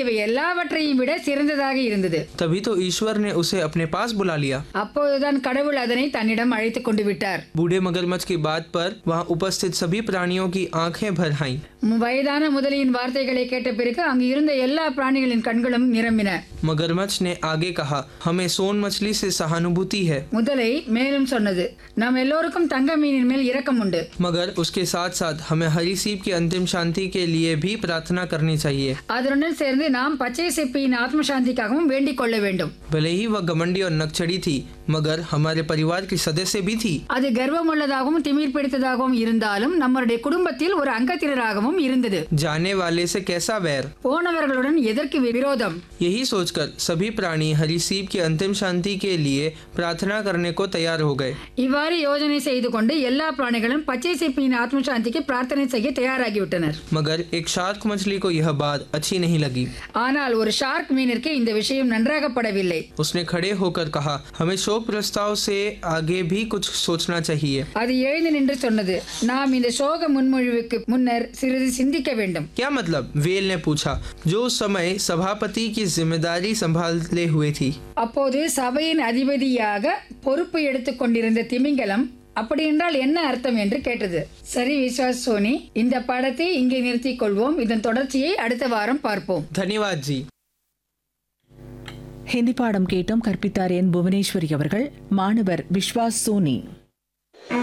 இவை எல்லாவற்றையும் விட சிறந்ததாக இருந்தது तभी तो ईश्वर ने उसे अपने पास बुला लिया அப்போதுதான் கடவுள் அதனை தன்னிடம் அழைத்துக் கொண்டு விட்டார் बूढ़े मगरमच्छ की बात पर वहां उपस्थित सभी प्राणियों की आंखें भर आईं ம், வயதான முதலியின் வார்த்தைகளை கேட்ட பிறகு அங்கு இருந்த எல்லா பிராணிகளின் கண்களும் நிரம்பின मगरमच्छ ने आगे कहा हमें सोन मछली से सहानुभूति है முதலை மேலும் சொன்னது நாம் எல்லோருக்கும் தங்க மீனின் மேல் இரக்கம் உண்டு मगर उसके साथ साथ हमें हरी सीप की अंतिम शांति के लिए भी प्रार्थना करनी चाहिए அதனுடன் சேர்ந்து நாம் பச்சை சிப்பியின் ஆத்ம சாந்திக்காகவும் வேண்டிக் கொள்ள வேண்டும் भले ही वह घमंडी और नकचड़ी थी मगर हमारे परिवार की सदस्य भी थी அது கர்வமுள்ளதாகவும் திமிர் பிடித்ததாகவும் இருந்தாலும் நம்முடைய குடும்பத்தில் ஒரு அங்கத்தினராகவும் இருந்தது जाने वाले से कैसा वैर போனவர்களுடன் எதற்கு விரோதம் यही सोचकर सभी प्राणी हरी सीप की अंतिम शांति के लिए प्रार्थना करने को तैयार हो गए இவ்வாறு யோசனை செய்து கொண்டு எல்லா பிராணிகளும் பச்சை சிப்பியின் ஆத்ம சாந்திக்கு பிரார்த்தனை செய்ய தயாராகிவிட்டனர் मगर एक शार्क मछली को यह बात अच्छी नहीं लगी ஆனால் ஒரு ஷார்க் மீனிற்கு இந்த விஷயம் நன்றாகப்படவில்லை उसने खड़े होकर कहा हमें शोक प्रस्ताव से आगे भी कुछ सोचना चाहिए அது எழுந்து நின்று சொன்னது நாம் இந்த சோக முன்மொழிவுக்கு முன்னர் சிறிது சிந்திக்க வேண்டும் क्या मतलब वेल ने पूछा जो उस समय सभापति की जिम्मेदारी संभाले हुए थी அப்போது சபையின் அதிபதியாக பொறுப்பு எடுத்துக் கொண்டிருந்த திமிங்கலம் அப்படி என்றால் என்ன அர்த்தம் என்று கேட்டது சரி விஸ்வாஸ் சோனி இந்த பாடத்தை இங்கே நிறுத்திக் கொள்வோம் இதன் தொடர்ச்சியை அடுத்த வாரம் பார்ப்போம் धन्यवाद जी ஹிந்தி பாடம் கேட்டோம் கற்பித்தார் என் புவனேஸ்வரி அவர்கள் மாணவர் விஸ்வாஸ் சோனி